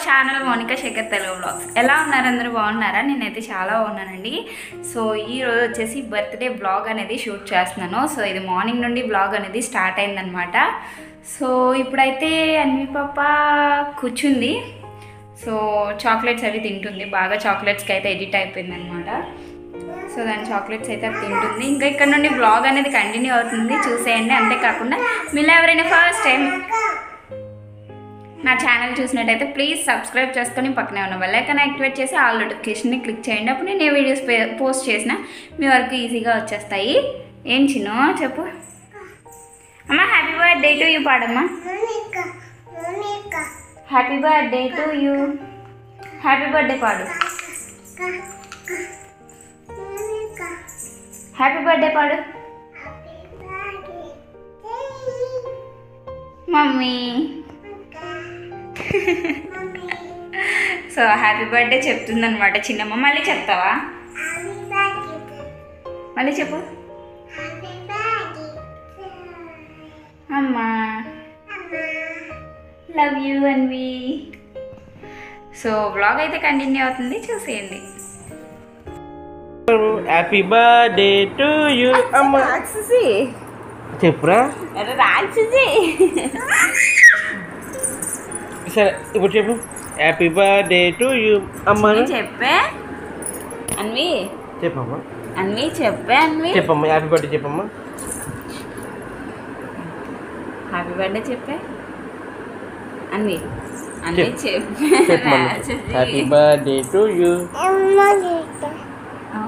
Channel Monica Shekar Telugu vlogs ఎలా ఉన్నారు అందరూ బాగున్నారా నేనైతే చాలా బాగున్నానండి సో ఈ రోజు వచ్చేసి బర్త్డే బ్లాగ్ అనేది షూట్ చేస్తున్నాను సో ఇది మార్నింగ్ నుండి బ్లాగ్ అనేది స్టార్ట్ అయిందనమాట సో ఇప్పుడైతే అన్వి పాప కూర్చుంది సో చాక్లెట్స్ అవి తింటుంది బాగా చాక్లెట్స్కి అయితే ఎడిట్ అయిపోయింది అనమాట సో దాని చాక్లెట్స్ అయితే అది తింటుంది ఇంకా ఇక్కడ నుండి బ్లాగ్ అనేది కంటిన్యూ అవుతుంది చూసేయండి అంతేకాకుండా మీలో ఎవరైనా ఫస్ట్ టైం నా ఛానల్ చూసినట్టయితే ప్లీజ్ సబ్స్క్రైబ్ చేసుకొని పక్కనే ఉన్న బెల్ ఐకాన్ యాక్టివేట్ చేసి ఆల్ నోటిఫికేషన్ని క్లిక్ చేయండి అప్పుడు నేను ఏ వీడియోస్ పోస్ట్ చేసినా మీ వరకు ఈజీగా వచ్చేస్తాయి ఏం చిన్న చెప్పు అమ్మా హ్యాపీ బర్త్డే టు యూ పాడమ్మా Monica, Monica, happy birthday to you happy birthday పాడు ka, ka, Monica, happy birthday పాడు happy birthday, mummy mommy, so happy birthday చెప్తుందనమాట చిన్నమ్మ మళ్ళీ చెప్తావా happy birthday, మళ్ళీ చెప్పు happy birthday, అమ్మా Mama. Love you Anvi so vlog అయితే కంటిన్యూ అవుతుంది చూసేయండి హ్యాపీ బర్త్డే టు యూ అమ్మ రాక్షసి చెప్పురా రాక్షసి సరే ఇప్పుడు చెప్పు హ్యాపీ బర్త్డే టు యూ అమ్మ చెప్పే అన్వి చెప్పమ్మా అన్వి చెప్పే అన్వి చెప్పమ్మా హ్యాపీ బర్త్డే చెప్పమ్మా హ్యాపీ బర్త్డే చెప్పే అన్వి అన్వి చెప్పు. చెప్పే చెప్పమ్మా రాక్షసి. Happy birthday to you Monica, ఆ,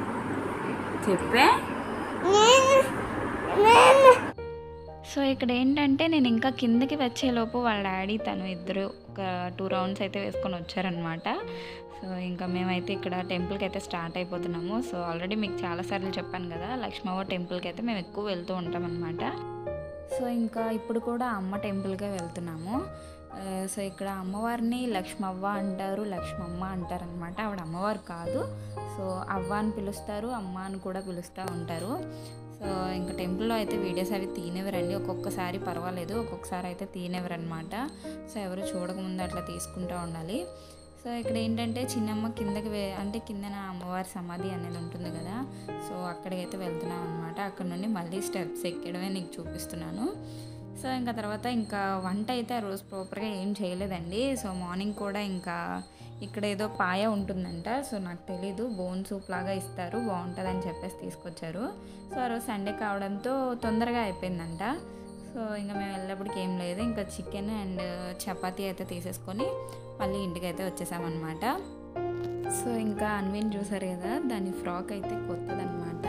చెప్పే నేను, నేను, సో ఇక్కడ ఏంటంటే నేను ఇంకా కిందకి వచ్చేలోపు వాళ్ళ డాడీ తను ఇద్దరు ఒక టూ రౌండ్స్ అయితే వేసుకొని వచ్చారనమాట సో ఇంకా మేమైతే ఇక్కడ టెంపుల్కి అయితే స్టార్ట్ అయిపోతున్నాము సో ఆల్రెడీ మీకు చాలాసార్లు చెప్పాను కదా లక్ష్మవ్వ టెంపుల్కి అయితే మేము ఎక్కువ వెళ్తూ ఉంటాం అనమాట సో ఇంకా ఇప్పుడు కూడా అమ్మ టెంపుల్కే వెళ్తున్నాము ఆ, సో ఇక్కడ అమ్మవారిని లక్ష్మవ్వ అంటారు లక్ష్మమ్మ అంటారు అనమాట ఆవిడ అమ్మవారు కాదు సో అవ్వ అని పిలుస్తారు అమ్మ అని కూడా పిలుస్తూ ఉంటారు సో ఇంకా టెంపుల్లో అయితే వీడియోస్ అవి తీనేవరండి ఒక్కొక్కసారి పర్వాలేదు ఒక్కొక్కసారి అయితే తీనేవరనమాట సో ఎవరు చూడకముందు అట్లా తీసుకుంటూ ఉండాలి సో ఇక్కడ ఏంటంటే చిన్నమ్మ కిందకి వే అంటే కిందన అమ్మవారి సమాధి అనేది ఉంటుంది కదా సో అక్కడికైతే వెళ్తున్నాం అనమాట అక్కడ నుండి మళ్ళీ స్టెప్స్ ఎక్కడమే నీకు చూపిస్తున్నాను సో ఇంకా తర్వాత ఇంకా వంట అయితే ఆ రోజు ప్రాపర్గా ఏం చేయలేదండి సో మార్నింగ్ కూడా ఇంకా ఇక్కడ ఏదో పాయ ఉంటుందంట సో నాకు తెలీదు బోన్ సూప్ లాగా ఇస్తారు బాగుంటుందని చెప్పేసి తీసుకొచ్చారు సో ఆ రోజు సండే కావడంతో తొందరగా అయిపోయిందంట సో ఇంకా మేము వెళ్ళేప్పటికి ఏం లేదు ఇంకా చికెన్ అండ్ చపాతీ అయితే తీసేసుకొని మళ్ళీ ఇంటికి అయితే వచ్చేసామన్నమాట సో ఇంకా అన్విన్ చూసారు కదా దాని ఫ్రాక్ అయితే కొత్తదనమాట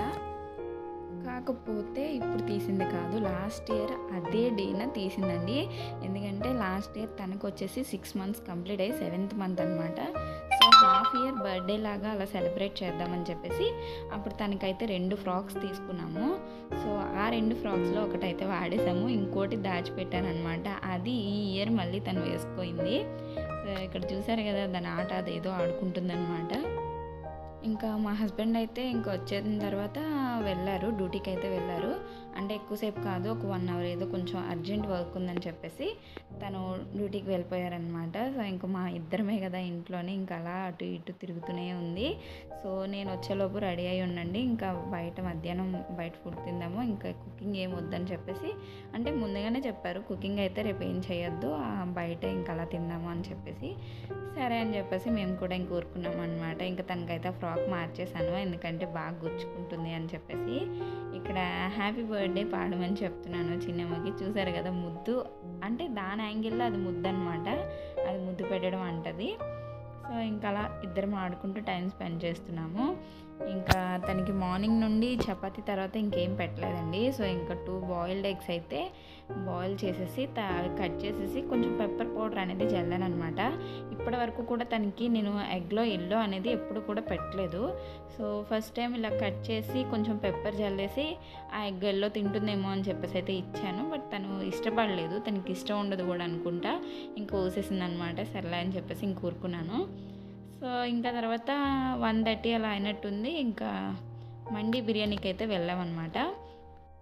కాకపోతే ఇప్పుడు తీసింది కాదు లాస్ట్ ఇయర్ అదే డేన తీసిందండి ఎందుకంటే లాస్ట్ ఇయర్ తనకు వచ్చేసి సిక్స్ మంత్స్ కంప్లీట్ అయ్యి సెవెంత్ మంత్ అనమాట సో హాఫ్ ఇయర్ బర్త్డే లాగా అలా సెలబ్రేట్ చేద్దామని చెప్పేసి అప్పుడు తనకైతే రెండు ఫ్రాక్స్ తీసుకున్నాము సో ఆ రెండు ఫ్రాక్స్లో ఒకటైతే వాడేసాము ఇంకోటి దాచిపెట్టాను అనమాట అది ఈ ఇయర్ మళ్ళీ తను వేసుకోయింది సో ఇక్కడ చూసారు కదా దాని ఆట అదేదో ఆడుకుంటుందన్నమాట ఇంకా మా హస్బెండ్ అయితే ఇంకా వచ్చిన తర్వాత వెళ్ళారు డ్యూటీకి అయితే వెళ్ళారు అంటే ఎక్కువసేపు కాదు ఒక వన్ అవర్ ఏదో కొంచెం అర్జెంట్ వర్క్ ఉందని చెప్పేసి తను డ్యూటీకి వెళ్ళిపోయారనమాట సో ఇంకా మా ఇద్దరమే కదా ఇంట్లోనే ఇంకా అలా అటు ఇటు తిరుగుతూనే ఉంది సో నేను వచ్చేలోపు రెడీ అయి ఉండండి ఇంకా బయట మధ్యాహ్నం బయట ఫుడ్ తిందాము ఇంకా కుకింగ్ ఏం వద్దని చెప్పేసి అంటే ముందుగానే చెప్పారు కుకింగ్ అయితే రేపు ఏం చేయొద్దు ఆ, బయట ఇంకా అలా తిందాము అని చెప్పేసి సరే అని చెప్పేసి మేము కూడా ఇంక ఊరుకున్నాం అనమాట ఇంకా తనకైతే ఫ్రాక్ మార్చేసాను ఎందుకంటే బాగా గుచ్చుకుంటుంది అని చెప్పేసి ఇక్కడ హ్యాపీ బర్త్డే పాడమని చెప్తున్నాను చిన్నమ్మకి చూసారు కదా ముద్దు అంటే దాని యాంగిల్లో అది ముద్దు అనమాట అది ముద్దు పెట్టడం అంటది సో ఇంకా అలా ఇద్దరం ఆడుకుంటూ టైం స్పెండ్ చేస్తున్నాము ఇంకా తనకి మార్నింగ్ నుండి చపాతీ తర్వాత ఇంకేం పెట్టలేదండి సో ఇంకా టూ బాయిల్డ్ ఎగ్స్ అయితే బాయిల్ చేసేసి త కట్ చేసేసి కొంచెం పెప్పర్ పౌడర్ అనేది జల్లాను అనమాట ఇప్పటి వరకు కూడా తనకి నేను ఎగ్లో ఎల్లో అనేది ఎప్పుడు కూడా పెట్టలేదు సో ఫస్ట్ టైం ఇలా కట్ చేసి కొంచెం పెప్పర్ జల్లేసి ఆ ఎగ్ ఎల్లో తింటుందేమో అని చెప్పేసి అయితే ఇచ్చాను బట్ తను ఇష్టపడలేదు తనకి ఇష్టం ఉండదు కూడా అనుకుంటా ఇంకా ఊసేసింది అనమాట సర్లే అని చెప్పేసి ఇంక ఊరుకున్నాను సో ఇంకా తర్వాత వన్ థర్టీ అలా అయినట్టుంది ఇంకా మండి బిర్యానీకి అయితే వెళ్ళామన్నమాట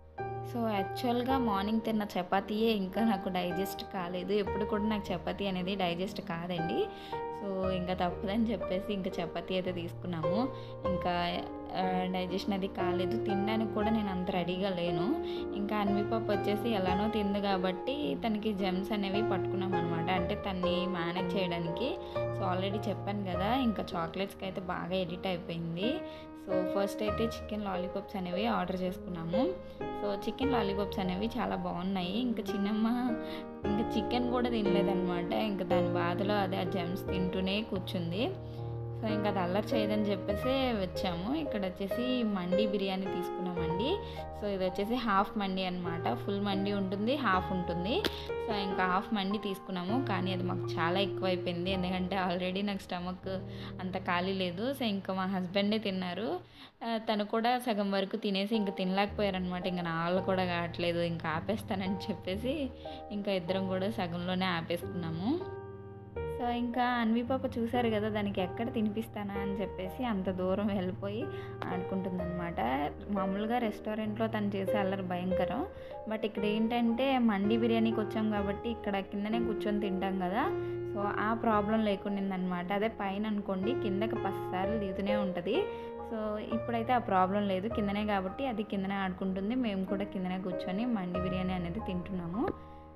సో యాక్చువల్గా మార్నింగ్ తిన్న చపాతీయే ఇంకా నాకు డైజెస్ట్ కాలేదు ఎప్పుడు కూడా నాకు చపాతీ అనేది డైజెస్ట్ కాదండి సో ఇంకా తప్పదని చెప్పేసి ఇంకా చపాతీ అయితే తీసుకున్నాము ఇంకా డైజెషన్ అది కాలేదు తినడానికి కూడా నేను అంత రెడీగా లేను ఇంకా అన్వి పాప వచ్చేసి ఎలానో తింది కాబట్టి తనకి జెమ్స్ అనేవి పట్టుకున్నాం అనమాట అంటే తన్ని మేనేజ్ చేయడానికి సో ఆల్రెడీ చెప్పాను కదా ఇంకా చాక్లెట్స్కి అయితే బాగా ఎడిట్ అయిపోయింది సో ఫస్ట్ అయితే చికెన్ లాలీపాప్స్ అనేవి ఆర్డర్ చేసుకున్నాము సో చికెన్ లాలీపాప్స్ అనేవి చాలా బాగున్నాయి ఇంకా చిన్నమ్మ ఇంకా చికెన్ కూడా తినలేదన్నమాట ఇంకా దాని బాధలో అదే ఆ జెమ్స్ తింటూనే కూర్చుంది సో ఇంకా అది అల్లరి చేయదని చెప్పేసి వచ్చాము ఇక్కడ వచ్చేసి మండి బిర్యానీ తీసుకున్నామండి సో ఇది వచ్చేసి హాఫ్ మండి అనమాట ఫుల్ మండి ఉంటుంది హాఫ్ ఉంటుంది సో ఇంకా హాఫ్ మండి తీసుకున్నాము కానీ అది మాకు చాలా ఎక్కువ అయిపోయింది ఎందుకంటే ఆల్రెడీ నాకు స్టమక్ అంత ఖాళీ లేదు సో ఇంకా మా హస్బెండే తిన్నారు ఆ, తను కూడా సగం వరకు తినేసి ఇంకా తినలేకపోయారనమాట ఇంకా నా వాళ్ళు కూడా కావట్లేదు ఇంకా ఆపేస్తానని చెప్పేసి ఇంకా ఇద్దరం కూడా సగంలోనే ఆపేసుకున్నాము సో ఇంకా అన్వి పాప చూశారు కదా దానికి ఎక్కడ తినిపిస్తానా అని చెప్పేసి అంత దూరం వెళ్ళిపోయి ఆడుకుంటుందన్నమాట మామూలుగా రెస్టారెంట్లో తను చేసే అల్లరి భయంకరం బట్ ఇక్కడ ఏంటంటే మండి బిర్యానీకి వచ్చాం కాబట్టి ఇక్కడ కిందనే కూర్చొని తింటాం కదా సో ఆ ప్రాబ్లం లేకుండిందనమాట అదే పైన అనుకోండి కిందకి పదిసార్లు దిగుతూనే ఉంటుంది సో ఇప్పుడైతే ఆ ప్రాబ్లం లేదు కిందనే కాబట్టి అది కిందనే ఆడుకుంటుంది మేము కూడా కిందనే కూర్చొని మండి బిర్యానీ అనేది తింటున్నాము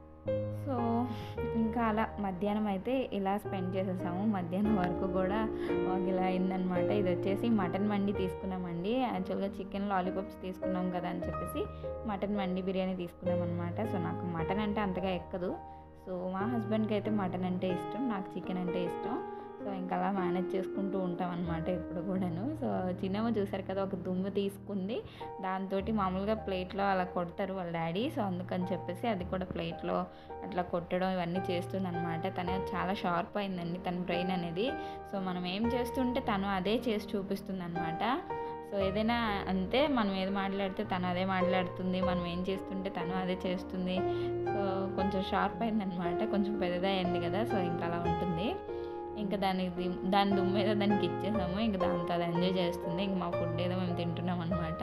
సో ఇంకా అలా మధ్యాహ్నం అయితే ఇలా స్పెండ్ చేసేసాము మధ్యాహ్నం వరకు కూడా మాకు ఇలా అయిందనమాట ఇది వచ్చేసి మటన్ మండి తీసుకున్నామండి యాక్చువల్గా చికెన్ లాలీపాప్స్ తీసుకున్నాం కదా అని చెప్పేసి మటన్ మండి బిర్యానీ తీసుకున్నాం అనమాట సో నాకు మటన్ అంటే అంతగా ఎక్కదు సో మా హస్బెండ్కి అయితే మటన్ అంటే ఇష్టం నాకు చికెన్ అంటే ఇష్టం సో ఇంకా అలా మేనేజ్ చేసుకుంటూ ఉంటాం అనమాట ఎప్పుడు కూడాను సో చిన్నమ్మ చూసారు కదా ఒక దుమ్ము తీసుకుంది దాంతో మామూలుగా ప్లేట్లో అలా కొడతారు వాళ్ళ డాడీ సో అందుకని చెప్పేసి అది కూడా ప్లేట్లో అట్లా కొట్టడం ఇవన్నీ చేస్తుంది అనమాట తను చాలా షార్ప్ అయిందండి తన బ్రెయిన్ అనేది సో మనం ఏం చేస్తుంటే తను అదే చేసి చూపిస్తుంది అనమాట సో ఏదైనా అంతే మనం ఏది మాట్లాడితే తను అదే మాట్లాడుతుంది మనం ఏం చేస్తుంటే తను అదే చేస్తుంది సో కొంచెం షార్ప్ అయిందనమాట కొంచెం పెద్దదే అయింది కదా సో ఇంకా అలా ఉంటుంది ఇంకా దానికి ది- దాని దుమ్ము ఏదో దానికి ఇచ్చేసాము ఇంకా దాంతో అది ఎంజాయ్ చేస్తుంది ఇంక మా ఫుడ్ ఏదో మేము తింటున్నాం అనమాట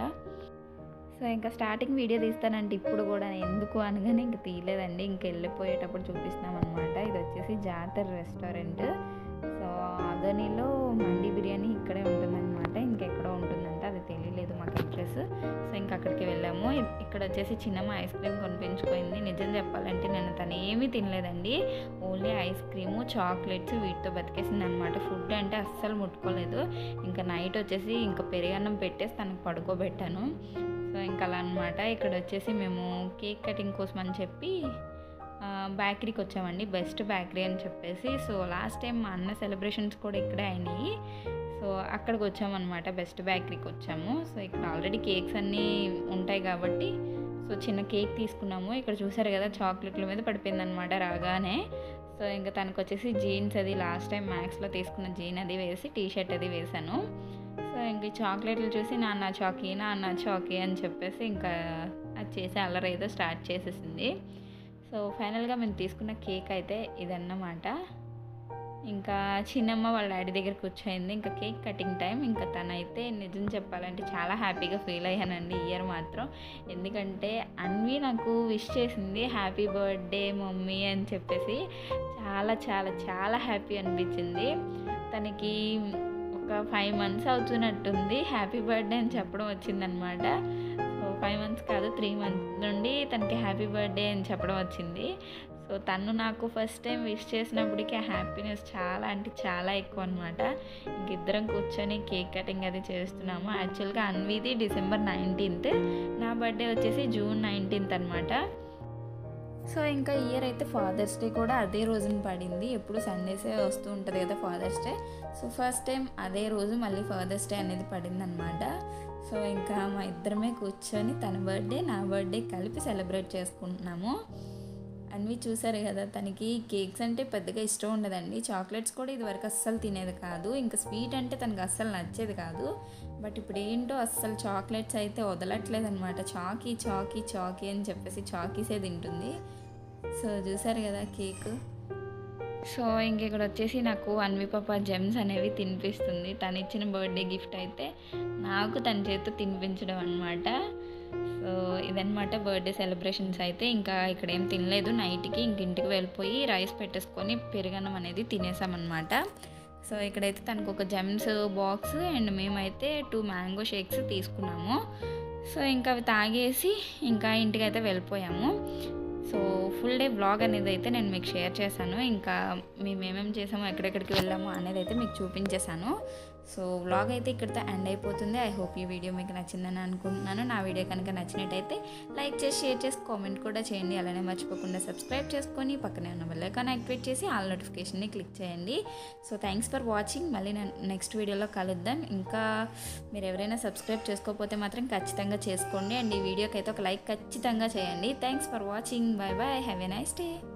సో ఇంకా స్టార్టింగ్ వీడియో తీస్తానంటే ఇప్పుడు కూడా ఎందుకు అనగానే ఇంక తీయలేదండి ఇంక వెళ్ళిపోయేటప్పుడు చూపిస్తున్నాం అనమాట ఇది వచ్చేసి జాతర రెస్టారెంట్ సో అదనిలో మండి బిర్యానీ ఇక్కడే ఉంటుందన్నమాట ఇంకెక్కడో ఉంటుందంట అది తెలియలేదు మాకు అడ్రస్ సో ఇంకా అక్కడికి వెళ్ళాము ఇ- ఇక్కడ వచ్చేసి చిన్నమ్మ ఐస్ క్రీమ్ కొనిపించుకుంది నిజం చెప్పాలంటే నేను తను ఏమీ తినలేదండి ఓన్లీ ఐస్ క్రీము చాక్లెట్స్ వీటితో బతికేసింది అనమాట ఫుడ్ అంటే అస్సలు ముట్టుకోలేదు ఇంకా నైట్ వచ్చేసి ఇంకా పెరుగన్నం పెట్టేసి తనకు పడుకోబెట్టాను సో ఇంకా అలా అనమాట ఇక్కడ వచ్చేసి మేము కేక్ కటింగ్ కోసం అని చెప్పి ఆ, బేకరీకి వచ్చామండి బెస్ట్ బేకరీ అని చెప్పేసి సో లాస్ట్ టైం మా అన్న సెలబ్రేషన్స్ కూడా ఇక్కడే అయినాయి సో అక్కడికి వచ్చామన్నమాట బెస్ట్ బేకరీకి వచ్చాము సో ఇక్కడ ఆల్రెడీ కేక్స్ అన్నీ ఉంటాయి కాబట్టి సో చిన్న కేక్ తీసుకున్నాము ఇక్కడ చూసారు కదా చాక్లెట్ల మీద పడిపోయింది అనమాట రాగానే సో ఇంకా తనకు వచ్చేసి జీన్స్ అది లాస్ట్ టైం మ్యాక్స్లో తీసుకున్న జీన్ అది వేసి టీ షర్ట్ అది వేశాను సో ఇంక ఈ చాక్లెట్లు చూసి నాన్న చాకీ నాన్న చాకీ అని చెప్పేసి ఇంకా అది చేసి అల్లరి ఏదో స్టార్ట్ చేసేసింది సో ఫైనల్గా మేము తీసుకున్న కేక్ అయితే ఇదన్నమాట ఇంకా చిన్నమ్మ వాళ్ళ డాడీ దగ్గర కూర్చోయింది ఇంకా కేక్ కటింగ్ టైం ఇంకా తనైతే నిజం చెప్పాలంటే చాలా హ్యాపీగా ఫీల్ అయ్యానండి ఈ ఇయర్ మాత్రం ఎందుకంటే అన్వి నాకు విష్ చేసింది హ్యాపీ బర్త్డే మమ్మీ అని చెప్పేసి చాలా చాలా చాలా హ్యాపీ అనిపించింది తనకి ఒక ఫైవ్ మంత్స్ అవుతున్నట్టుంది హ్యాపీ బర్త్డే అని చెప్పడం వచ్చిందనమాట సో ఫైవ్ మంత్స్ కాదు త్రీ మంత్స్ నుండి తనకి హ్యాపీ బర్త్డే అని చెప్పడం వచ్చింది సో తను నాకు ఫస్ట్ టైం విష్ చేసినప్పటికీ ఆ హ్యాపీనెస్ చాలా అంటే చాలా ఎక్కువ అనమాట ఇంకిద్దరం కూర్చొని కేక్ కటింగ్ అది చేస్తున్నాము యాక్చువల్గా అన్విది డిసెంబర్ నైన్టీన్త్ నా బర్త్డే వచ్చేసి జూన్ నైన్టీన్త్ అనమాట సో ఇంకా ఇయర్ అయితే ఫాదర్స్ డే కూడా అదే రోజున పడింది ఎప్పుడు సండేసే వస్తూ ఉంటుంది కదా father's day so first time అదే రోజు మళ్ళీ ఫాదర్స్ డే అనేది పడింది అనమాట సో ఇంకా మా ఇద్దరమే కూర్చొని తన బర్త్డే నా బర్త్డే కలిపి సెలబ్రేట్ చేసుకుంటున్నాము అన్వి చూసారు కదా తనకి కేక్స్ అంటే పెద్దగా ఇష్టం ఉండదండి చాక్లెట్స్ కూడా ఇదివరకు అస్సలు తినేది కాదు ఇంకా స్వీట్ అంటే తనకు అస్సలు నచ్చేది కాదు బట్ ఇప్పుడు ఏంటో అస్సలు చాక్లెట్స్ అయితే వదలట్లేదు అనమాట చాకీ చాకీ చాకీ అని చెప్పేసి చాకీసే తింటుంది సో చూసారు కదా కేక్ సో ఇంక ఇక్కడ వచ్చేసి నాకు అన్వి పాప జెమ్స్ అనేవి తినిపిస్తుంది తను ఇచ్చిన బర్త్డే గిఫ్ట్ అయితే నాకు తన చేతితో తినిపించడం అనమాట సో సో ఇదన్నమాట బర్త్డే సెలబ్రేషన్స్ అయితే ఇంకా ఇక్కడ ఏం తినలేదు నైట్కి ఇంక ఇంటికి వెళ్ళిపోయి రైస్ పెట్టేసుకొని పెరుగన్నం అనేది తినేసామన్నమాట సో ఇక్కడైతే తనకు ఒక జెమ్స్ బాక్స్ అండ్ మేమైతే టూ మ్యాంగో షేక్స్ తీసుకున్నాము సో ఇంకా అవి తాగేసి ఇంకా ఇంటికైతే వెళ్ళిపోయాము సో ఫుల్ డే బ్లాగ్ అనేది అయితే నేను మీకు షేర్ చేశాను ఇంకా మేము ఏమేమి చేసామో ఎక్కడెక్కడికి వెళ్ళామో అనేది అయితే మీకు చూపించేశాను సో వ్లాగ్ అయితే ఇక్కడితో ఎండ్ అయిపోతుంది ఐ హోప్ ఈ వీడియో మీకు నచ్చిందని అనుకుంటున్నాను నా వీడియో కనుక నచ్చినట్టయితే లైక్ చేసి షేర్ చేసి కామెంట్ కూడా చేయండి అలానే మర్చిపోకుండా సబ్స్క్రైబ్ చేసుకొని పక్కనే ఉన్న బెల్ ఐకాన్ యాక్టివేట్ చేసి ఆల్ నోటిఫికేషన్ని క్లిక్ చేయండి సో థ్యాంక్స్ ఫర్ వాచింగ్ మళ్ళీ నేను నెక్స్ట్ వీడియోలో కలుద్దాం ఇంకా మీరు ఎవరైనా సబ్స్క్రైబ్ చేసుకోకపోతే మాత్రం ఖచ్చితంగా చేసుకోండి అండ్ ఈ వీడియోకి అయితే ఒక లైక్ ఖచ్చితంగా చేయండి thanks for watching bye bye have a nice day